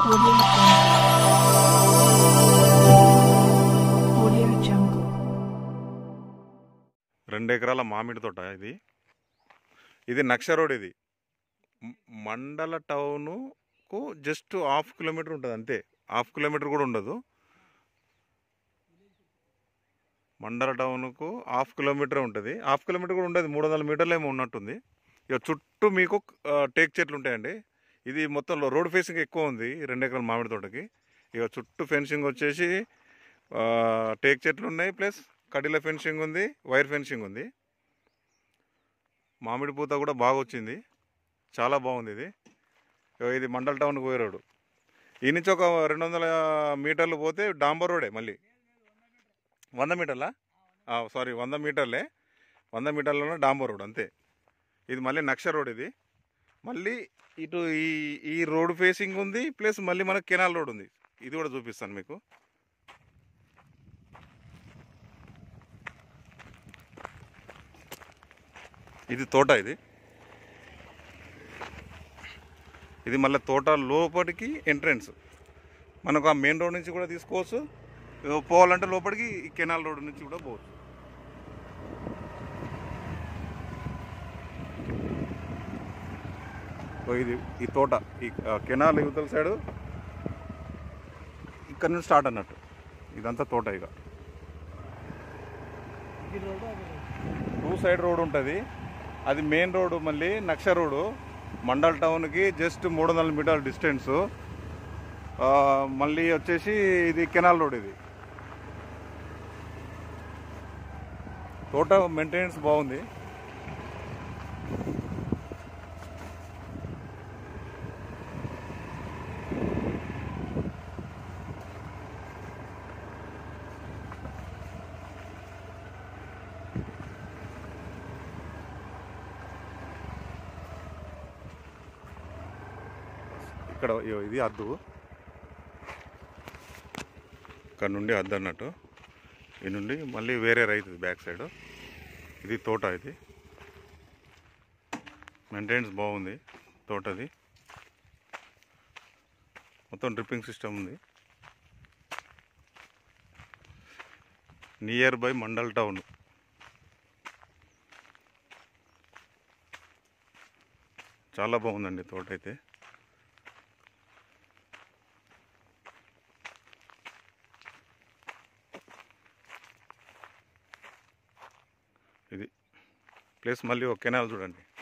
Audio Jungle. Audio Jungle. రెండు ఎకరాల మామిడి తోట ఇది ఇది నక్ష రోడ్ ఇది మ- మండల టౌన్కు జస్ట్ హాఫ్ కిలోమీటర్ ఉంటుంది అంతే హాఫ్ కిలోమీటర్ కూడా ఉండదు మండల టౌన్కు హాఫ్ కిలోమీటర్ ఉంటుంది హాఫ్ కిలోమీటర్ కూడా ఉండదు మూడు వందల మీటర్లు ఏమో ఉన్నట్టుంది ఇక చుట్టూ మీకు ఆ, టేక్ చెట్లు ఉంటాయండి ఇది మొత్తం లో- రోడ్ ఫేసింగ్ ఎక్కువ ఉంది ఈ రెండు ఎకరాల మామిడి తోటకి ఇక చుట్టూ ఫెన్సింగ్ వచ్చేసి ఆ, టేక్ చెట్లు ఉన్నాయి ప్లస్ కడిల ఫెన్సింగ్ ఉంది వైర్ ఫెన్సింగ్ ఉంది మామిడి పూత కూడా బాగా వచ్చింది చాలా బాగుంది ఇది ఇగో ఇది మండల్ టౌన్కి పోయే రోడ్డు ఈ నుంచి ఒక రెండు వందల మీటర్లు పోతే డాంబర్ రోడే మళ్ళీ వంద మీటర్లా సారీ వంద మీటర్లే వంద మీటర్లలో డాంబర్ రోడ్ అంతే ఇది మళ్ళీ నక్ష రోడ్ ఇది మళ్ళీ ఇటు ఈ ఈ రోడ్ ఫేసింగ్ ఉంది ప్లస్ మళ్ళీ మనకు కెనాల్ రోడ్ ఉంది ఇది కూడా చూపిస్తాను మీకు ఇది తోట ఇది ఇది మళ్ళీ తోట లోపలికి ఎంట్రన్స్ మనకు ఆ మెయిన్ రోడ్ నుంచి కూడా తీసుకోవచ్చు ఇగో పోవాలంటే లోపలికి ఈ కెనాల్ రోడ్ నుంచి కూడా పోవచ్చు ఓ ఇది ఈ తోట ఈ ఆ, కెనాల్ యువతల సైడు ఇక్కడ నుంచి స్టార్ట్ అన్నట్టు ఇదంతా తోట ఇక టూ సైడ్ రోడ్ ఉంటుంది అది మెయిన్ రోడ్ మళ్ళీ నక్ష రోడ్ మండల్ టౌన్కి జస్ట్ మూడు వందల మీటర్ల డిస్టెన్స్ మళ్ళీ వచ్చేసి ఇది కెనాల్ రోడ్ ఇది తోట మెయింటెనెన్స్ బాగుంది ఇక్కడ ఇగో ఇది అద్దు ఇక్కడ నుండి అద్దు అన్నట్టు ఈ నుండి మళ్ళీ వేరే రైతు బ్యాక్ సైడ్ ఇది తోట ఇది మెయింటెనెన్స్ బాగుంది తోటది మొత్తం డ్రిప్పింగ్ సిస్టమ్ ఉంది నియర్ బై మండల్ టౌన్ చాలా బాగుందండి తోట అయితే ఇది ప్లేస్ మళ్ళీ ఒక కెనాల్ చూడండి